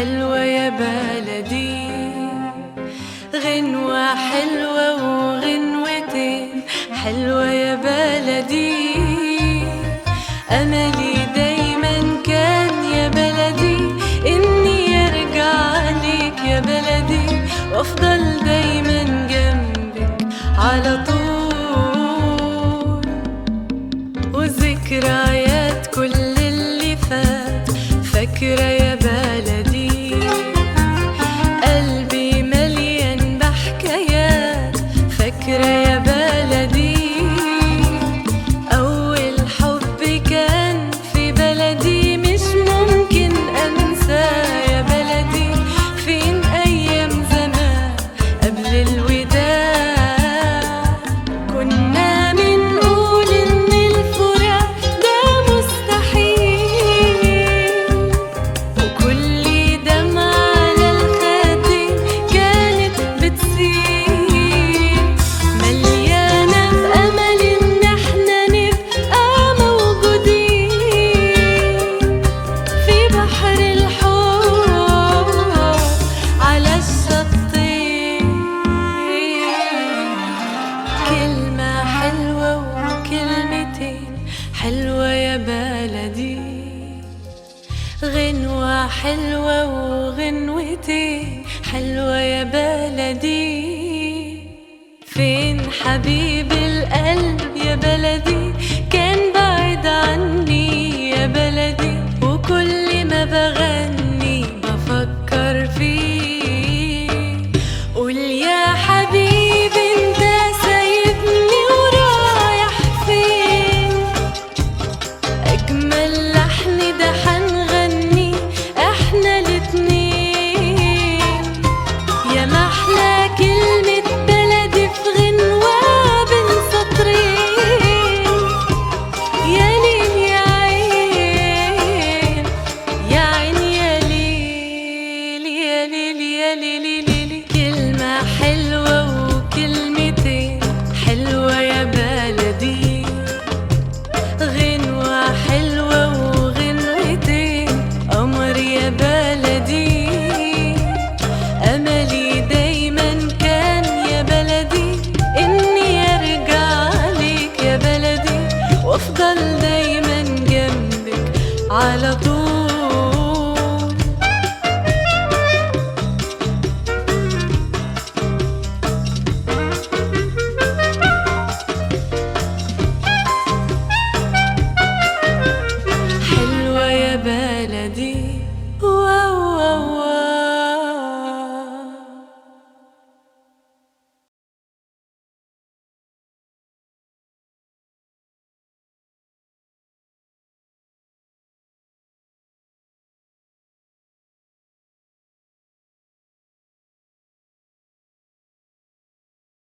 حلوة يا بلدي غنوة حلوة وغنوتين حلوة يا بلدي أملي دايما كان يا بلدي إني أرجع لك يا بلدي وأفضل دايما جنبك على طول وذكريات كل اللي فات فاكرة يا بلدي قلبي مليان بحكايات فاكرة يا بلدي أول حب كان في بلدي مش ممكن أنساه يا بلدي فين أيام زمان قبل الوداع كنا بنقول إن الفراق ده مستحيل وكل دمعة على الخدين كانت بتسيل مليانة بأمل إن احنا نبقى موجودين في بحر الحب على الشطين كلمة حلوة وكلمتين حلوة يا بلدي غنوة حلوة وغنوتين حلوة يا بلدي فين حبيب القلب يا بلدي كان بعيد عني يا بلدي وكل ما بغني بفكر فيه قول يا حبيبي انت سايبني ورايح فين أجمل لحن ده حنغني احنا الاتنين يا محلى كلمة بلدي في غنوة بين سطرين يا ليل يا عين يا عين يا ليل يا ليل يا ليل ليل كلمة حلوة وكلمتين حلوة يا بلدي غنوة حلوة وغنوتين قمر يا بلدي أملي دايما كان يا بلدي إني أرجع لك يا بلدي وأفضل دايما جنبك على طول